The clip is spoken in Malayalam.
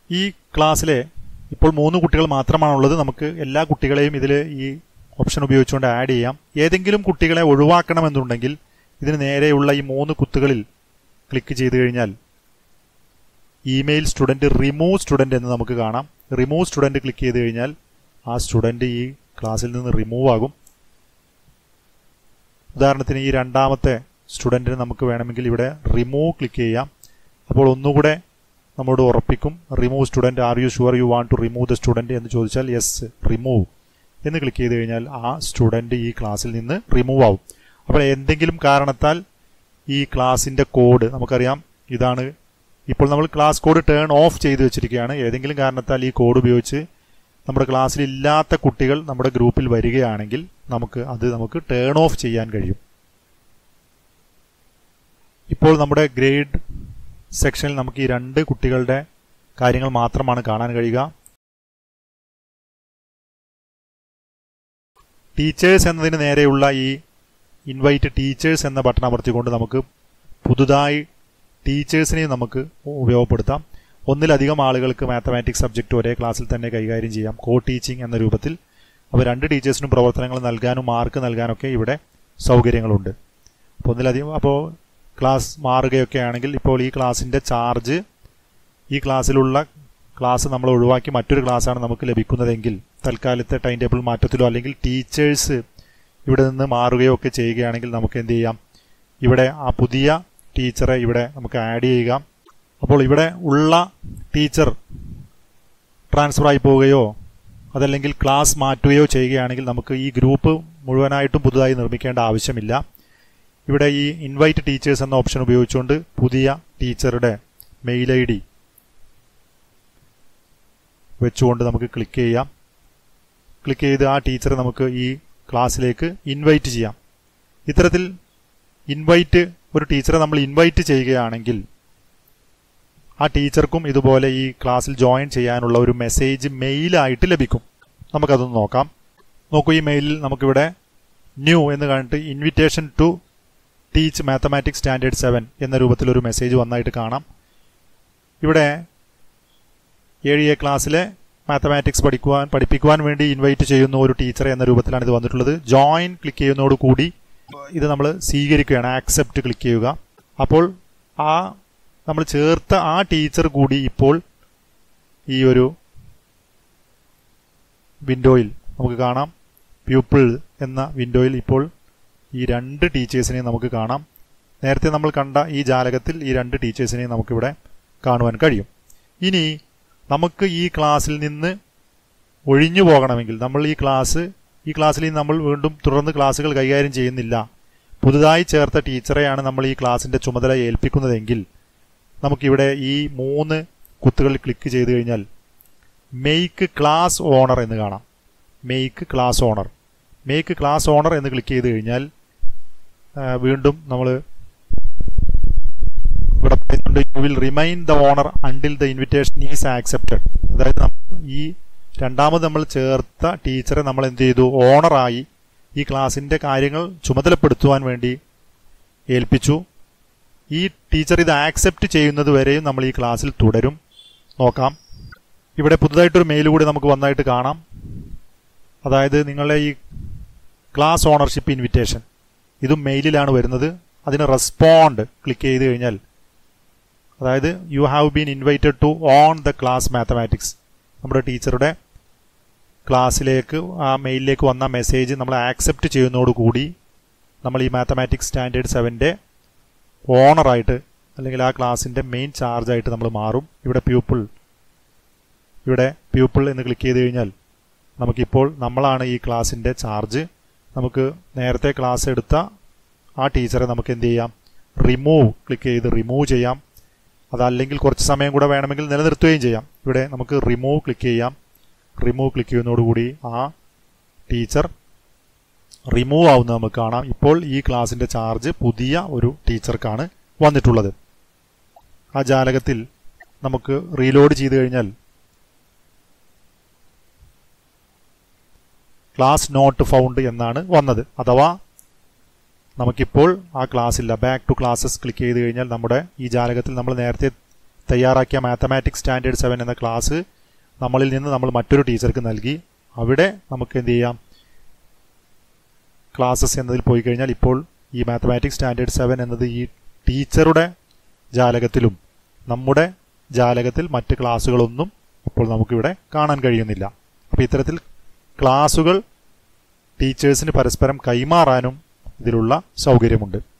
ഈ ക്ലാസ്സിലെ ഇപ്പോൾ മൂന്ന് കുട്ടികൾ മാത്രമാണുള്ളത് നമുക്ക് എല്ലാ കുട്ടികളെയും ഇതിൽ ഈ ഓപ്ഷൻ ഉപയോഗിച്ചുകൊണ്ട് ആഡ് ചെയ്യാം ഏതെങ്കിലും കുട്ടികളെ ഒഴിവാക്കണമെന്നുണ്ടെങ്കിൽ ഇതിന് നേരെയുള്ള ഈ മൂന്ന് കുത്തുകളിൽ ക്ലിക്ക് ചെയ്ത് കഴിഞ്ഞാൽ ഇമെയിൽ സ്റ്റുഡൻറ് റിമൂവ് സ്റ്റുഡൻറ് എന്ന് നമുക്ക് കാണാം റിമൂവ് സ്റ്റുഡൻറ് ക്ലിക്ക് ചെയ്ത് കഴിഞ്ഞാൽ ആ സ്റ്റുഡൻറ് ഈ ക്ലാസ്സിൽ നിന്ന് റിമൂവ് ആകും ഉദാഹരണത്തിന് ഈ രണ്ടാമത്തെ സ്റ്റുഡൻറ്റിന് നമുക്ക് വേണമെങ്കിൽ ഇവിടെ റിമൂവ് ക്ലിക്ക് ചെയ്യാം അപ്പോൾ ഒന്നുകൂടെ നമ്മോട് ഉറപ്പിക്കും remove student are you sure you want to remove the student എന്ന് ചോദിച്ചാൽ യെസ് റിമൂവ് എന്ന് ക്ലിക്ക് ചെയ്ത് കഴിഞ്ഞാൽ ആ സ്റ്റുഡൻറ് ഈ ക്ലാസ്സിൽ നിന്ന് റിമൂവ് ആവും അപ്പോൾ എന്തെങ്കിലും കാരണത്താൽ ഈ ക്ലാസിൻ്റെ കോഡ് നമുക്കറിയാം ഇതാണ് ഇപ്പോൾ നമ്മൾ ക്ലാസ് കോഡ് ടേൺ ഓഫ് ചെയ്ത് വെച്ചിരിക്കുകയാണ് ഏതെങ്കിലും കാരണത്താൽ ഈ കോഡ് ഉപയോഗിച്ച് നമ്മുടെ ക്ലാസ്സിൽ ഇല്ലാത്ത കുട്ടികൾ നമ്മുടെ ഗ്രൂപ്പിൽ വരികയാണെങ്കിൽ നമുക്ക് അത് നമുക്ക് ടേൺ ഓഫ് ചെയ്യാൻ കഴിയും ഇപ്പോൾ നമ്മുടെ ഗ്രേഡ് സെക്ഷനിൽ നമുക്ക് ഈ രണ്ട് കുട്ടികളുടെ കാര്യങ്ങൾ മാത്രമാണ് കാണാൻ കഴിയുക ടീച്ചേഴ്സ് എന്നതിന് നേരെയുള്ള ഈ ഇൻവൈറ്റ് ടീച്ചേഴ്സ് എന്ന ബട്ടൺ അമർത്തിക്കൊണ്ട് നമുക്ക് പുതുതായി ടീച്ചേഴ്സിനെ നമുക്ക് ഉപയോഗപ്പെടുത്താം ഒന്നിലധികം ആളുകൾക്ക് മാത്തമാറ്റിക്സ് സബ്ജക്റ്റ് ഒരേ ക്ലാസ്സിൽ തന്നെ കൈകാര്യം ചെയ്യാം കോ ടീച്ചിങ് എന്ന രൂപത്തിൽ അപ്പോൾ രണ്ട് ടീച്ചേഴ്സിനും പ്രവർത്തനങ്ങൾ നൽകാനും മാർക്ക് നൽകാനൊക്കെ ഇവിടെ സൗകര്യങ്ങളുണ്ട് അപ്പോൾ ഒന്നിലധികം അപ്പോൾ ക്ലാസ് മാറുകയൊക്കെ ആണെങ്കിൽ ഇപ്പോൾ ഈ ക്ലാസ്സിൻ്റെ ചാർജ് ഈ ക്ലാസ്സിലുള്ള ക്ലാസ് നമ്മൾ ഒഴിവാക്കി മറ്റൊരു ക്ലാസ്സാണ് നമുക്ക് ലഭിക്കുന്നതെങ്കിൽ തൽക്കാലത്തെ ടൈം ടേബിൾ മാറ്റത്തിലോ അല്ലെങ്കിൽ ടീച്ചേഴ്സ് ഇവിടെ നിന്ന് മാറുകയോ ഒക്കെ ചെയ്യുകയാണെങ്കിൽ നമുക്ക് എന്ത് ചെയ്യാം ഇവിടെ ആ പുതിയ ടീച്ചറെ ഇവിടെ നമുക്ക് ആഡ് ചെയ്യുക അപ്പോൾ ഇവിടെ ഉള്ള ടീച്ചർ ട്രാൻസ്ഫർ ആയി പോവുകയോ അതല്ലെങ്കിൽ ക്ലാസ് മാറ്റുകയോ ചെയ്യുകയാണെങ്കിൽ നമുക്ക് ഈ ഗ്രൂപ്പ് മുഴുവനായിട്ടും പുതുതായി നിർമ്മിക്കേണ്ട ആവശ്യമില്ല ഇവിടെ ഈ ഇൻവൈറ്റ് ടീച്ചേഴ്സ് എന്ന ഓപ്ഷൻ ഉപയോഗിച്ചുകൊണ്ട് പുതിയ ടീച്ചറുടെ മെയിൽ ഐ ഡി വെച്ചുകൊണ്ട് നമുക്ക് ക്ലിക്ക് ചെയ്യാം ക്ലിക്ക് ചെയ്ത് ആ ടീച്ചറെ നമുക്ക് ഈ ക്ലാസ്സിലേക്ക് ഇൻവൈറ്റ് ചെയ്യാം ഇത്തരത്തിൽ ഇൻവൈറ്റ് ഒരു ടീച്ചറെ നമ്മൾ ഇൻവൈറ്റ് ചെയ്യുകയാണെങ്കിൽ ആ ടീച്ചർക്കും ഇതുപോലെ ഈ ക്ലാസ്സിൽ ജോയിൻ ചെയ്യാനുള്ള ഒരു മെസ്സേജ് മെയിലായിട്ട് ലഭിക്കും നമുക്കതൊന്ന് നോക്കാം നോക്കൂ ഈ മെയിലിൽ നമുക്കിവിടെ ന്യൂ എന്ന് കണ്ടിട്ട് invitation to teach mathematics standard seven എന്ന രൂപത്തിൽ ഒരു മെസ്സേജ് വന്നായിട്ട് കാണാം ഇവിടെ ഏഴ് എ ക്ലാസ്സിലെ മാത്തമാറ്റിക്സ് പഠിക്കുവാൻ പഠിപ്പിക്കുവാൻ വേണ്ടി ഇൻവൈറ്റ് ചെയ്യുന്ന ഒരു ടീച്ചർ എന്ന രൂപത്തിലാണ് ഇത് വന്നിട്ടുള്ളത് ജോയിൻ ക്ലിക്ക് ചെയ്യുന്നതോടുകൂടി ഇത് നമ്മൾ സ്വീകരിക്കുകയാണ് ആക്സെപ്റ്റ് ക്ലിക്ക് ചെയ്യുക അപ്പോൾ ആ നമ്മൾ ചേർത്ത ആ ടീച്ചർ കൂടി ഇപ്പോൾ ഈ ഒരു വിൻഡോയിൽ നമുക്ക് കാണാം പ്യൂപ്പിൾ എന്ന വിൻഡോയിൽ ഇപ്പോൾ ഈ രണ്ട് ടീച്ചേഴ്സിനെയും നമുക്ക് കാണാം നേരത്തെ നമ്മൾ കണ്ട ഈ ജാലകത്തിൽ ഈ രണ്ട് ടീച്ചേഴ്സിനെയും നമുക്കിവിടെ കാണുവാൻ കഴിയും ഇനി നമുക്ക് ഈ ക്ലാസ്സിൽ നിന്ന് ഒഴിഞ്ഞു പോകണമെങ്കിൽ നമ്മൾ ഈ ക്ലാസ് ഈ ക്ലാസ്സിൽ നമ്മൾ വീണ്ടും തുടർന്ന് ക്ലാസ്സുകൾ കൈകാര്യം ചെയ്യുന്നില്ല പുതുതായി ചേർത്ത ടീച്ചറെയാണ് നമ്മൾ ഈ ക്ലാസ്സിന്റെ ചുമതല ഏൽപ്പിക്കുന്നതെങ്കിൽ നമുക്കിവിടെ ഈ മൂന്ന് കുത്തുകളിൽ ക്ലിക്ക് ചെയ്ത് കഴിഞ്ഞാൽ മെയ്ക്ക് ക്ലാസ് ഓണർ എന്ന് കാണാം make class owner make class owner എന്ന് ക്ലിക്ക് ചെയ്ത് കഴിഞ്ഞാൽ വീണ്ടും നമ്മൾ ഇവിടെ പറയുന്നുണ്ട് you will remain the owner until the invitation is accepted അതായത് ഈ രണ്ടാമത് നമ്മൾ ചേർത്ത ടീച്ചറെ നമ്മൾ എന്ത് ചെയ്തു ഓണറായി ഈ ക്ലാസിന്റെ കാര്യങ്ങൾ ചുമതലപ്പെടുത്തുവാൻ വേണ്ടി ഏൽപ്പിച്ചു ഈ ടീച്ചർ ഇത് ആക്സെപ്റ്റ് ചെയ്യുന്നത് വരെയും നമ്മൾ ഈ ക്ലാസ്സിൽ തുടരും നോക്കാം ഇവിടെ പുതുതായിട്ടൊരു മെയിൽ കൂടി നമുക്ക് വന്നായിട്ട് കാണാം അതായത് നിങ്ങളുടെ ഈ ക്ലാസ് ഓണർഷിപ്പ് ഇൻവിറ്റേഷൻ ഇതും മെയിലിലാണ് വരുന്നത് അതിന് റെസ്പോണ്ട് ക്ലിക്ക് ചെയ്ത് കഴിഞ്ഞാൽ അതായത് you have been invited to on the class mathematics നമ്മുടെ ടീച്ചറുടെ ക്ലാസ്സിലേക്ക് ആ മെയിലിലേക്ക് വന്ന മെസ്സേജ് നമ്മൾ ആക്സെപ്റ്റ് ചെയ്യുന്നതോടുകൂടി നമ്മൾ ഈ മാത്തമാറ്റിക്സ് സ്റ്റാൻഡേർഡ് സെവൻ്റെ ഓണറായിട്ട് അല്ലെങ്കിൽ ആ ക്ലാസ്സിൻ്റെ മെയിൻ ചാർജായിട്ട് നമ്മൾ മാറും ഇവിടെ പ്യൂപ്പിൾ ഇവിടെ പ്യൂപ്പിൾ എന്ന് ക്ലിക്ക് ചെയ്ത് കഴിഞ്ഞാൽ നമുക്കിപ്പോൾ നമ്മളാണ് ഈ ക്ലാസ്സിൻ്റെ ചാർജ് നമുക്ക് നേരത്തെ ക്ലാസ് എടുത്ത ആ ടീച്ചറെ നമുക്ക് എന്ത് ചെയ്യാം റിമൂവ് ക്ലിക്ക് ചെയ്ത് റിമൂവ് ചെയ്യാം അതല്ലെങ്കിൽ കുറച്ച് സമയം കൂടെ വേണമെങ്കിൽ നിലനിർത്തുകയും ചെയ്യാം ഇവിടെ നമുക്ക് റിമൂവ് ക്ലിക്ക് ചെയ്യാം റിമൂവ് ക്ലിക്ക് ചെയ്യുന്നതോടുകൂടി ആ ടീച്ചർ റിമൂവ് ആവുന്നത് നമുക്ക് കാണാം ഇപ്പോൾ ഈ ക്ലാസിന്റെ ചാർജ് പുതിയ ഒരു ടീച്ചർക്കാണ് വന്നിട്ടുള്ളത് ആ ജാലകത്തിൽ നമുക്ക് റീലോഡ് ചെയ്ത് കഴിഞ്ഞാൽ ക്ലാസ് നോട്ട് ഫൗണ്ട് എന്നാണ് വന്നത് അഥവാ നമുക്കിപ്പോൾ ആ ക്ലാസ് ഇല്ല ബാക്ക് ടു ക്ലാസ്സസ് ക്ലിക്ക് ചെയ്ത് കഴിഞ്ഞാൽ നമ്മുടെ ഈ ജാലകത്തിൽ നമ്മൾ നേരത്തെ തയ്യാറാക്കിയ മാത്തമാറ്റിക്സ് സ്റ്റാൻഡേർഡ് സെവൻ എന്ന ക്ലാസ് നമ്മളിൽ നിന്ന് നമ്മൾ മറ്റൊരു ടീച്ചർക്ക് നൽകി അവിടെ നമുക്ക് എന്ത് ചെയ്യാം ക്ലാസ്സസ് എന്നതിൽ പോയി കഴിഞ്ഞാൽ ഇപ്പോൾ ഈ മാത്തമാറ്റിക്സ് സ്റ്റാൻഡേർഡ് സെവൻ എന്നത് ഈ ടീച്ചറുടെ ജാലകത്തിലും നമ്മുടെ ജാലകത്തിൽ മറ്റ് ക്ലാസ്സുകളൊന്നും ഇപ്പോൾ നമുക്കിവിടെ കാണാൻ കഴിയുന്നില്ല അപ്പോൾ ഇത്തരത്തിൽ ക്ലാസ്സുകൾ ടീച്ചേഴ്സിന് പരസ്പരം കൈമാറാനും ഇതിലുള്ള സൗകര്യമുണ്ട്